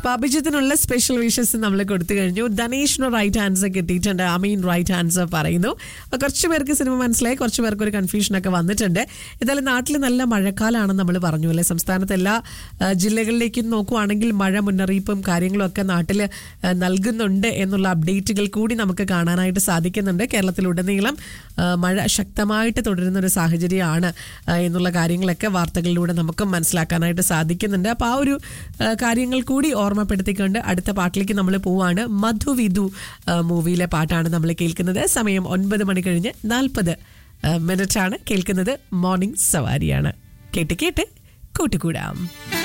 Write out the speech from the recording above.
അപ്പൊ അഭിജിത്തിനുള്ള special wishes നമ്മൾ കൊടുത്തു കഴിഞ്ഞു ധനേഷിന് റൈറ്റ് ആൻസർ കിട്ടിയിട്ടുണ്ട് അമീൻ റൈറ്റ് ആൻസർ പറയുന്നു അപ്പൊ കുറച്ച് പേർക്ക് സിനിമ മനസ്സിലായി കുറച്ച് പേർക്ക് ഒരു കൺഫ്യൂഷൻ ഒക്കെ വന്നിട്ടുണ്ട് എന്തായാലും നാട്ടിൽ നല്ല മഴക്കാലമാണെന്ന് നമ്മൾ പറഞ്ഞു അല്ലെ സംസ്ഥാനത്ത് എല്ലാ ആ, ജില്ലകളിലേക്കും നോക്കുവാണെങ്കിൽ മഴ മുന്നറിയിപ്പും കാര്യങ്ങളും ഒക്കെ നാട്ടിൽ നൽകുന്നുണ്ട് എന്നുള്ള അപ്ഡേറ്റുകൾ കൂടി നമുക്ക് കാണാനായിട്ട് സാധിക്കുന്നുണ്ട് കേരളത്തിലുടനീളം ആ, മഴ ശക്തമായിട്ട് തുടരുന്ന ഒരു സാഹചര്യമാണ് ആ, എന്നുള്ള കാര്യങ്ങളൊക്കെ വാർത്തകളിലൂടെ നമുക്ക് മനസ്സിലാക്കാനായിട്ട് സാധിക്കുന്നുണ്ട് അപ്പോൾ ആ ഒരു ആ, കാര്യങ്ങൾ കൂടി ഓർമ്മപ്പെടുത്തിക്കൊണ്ട് അടുത്ത പാട്ടിലേക്ക് നമ്മൾ പോവാണ് മധുവിധു ആ, മൂവിയിലെ പാട്ടാണ് നമ്മൾ കേൾക്കുന്നത് സമയം ഒൻപത് മണി കഴിഞ്ഞ് നാൽപ്പത് മിനിറ്റ് ആണ് കേൾക്കുന്നത് മോർണിംഗ് സവാരിയാണ് കേട്ട് കേട്ട് കൂട്ടുകൂടാം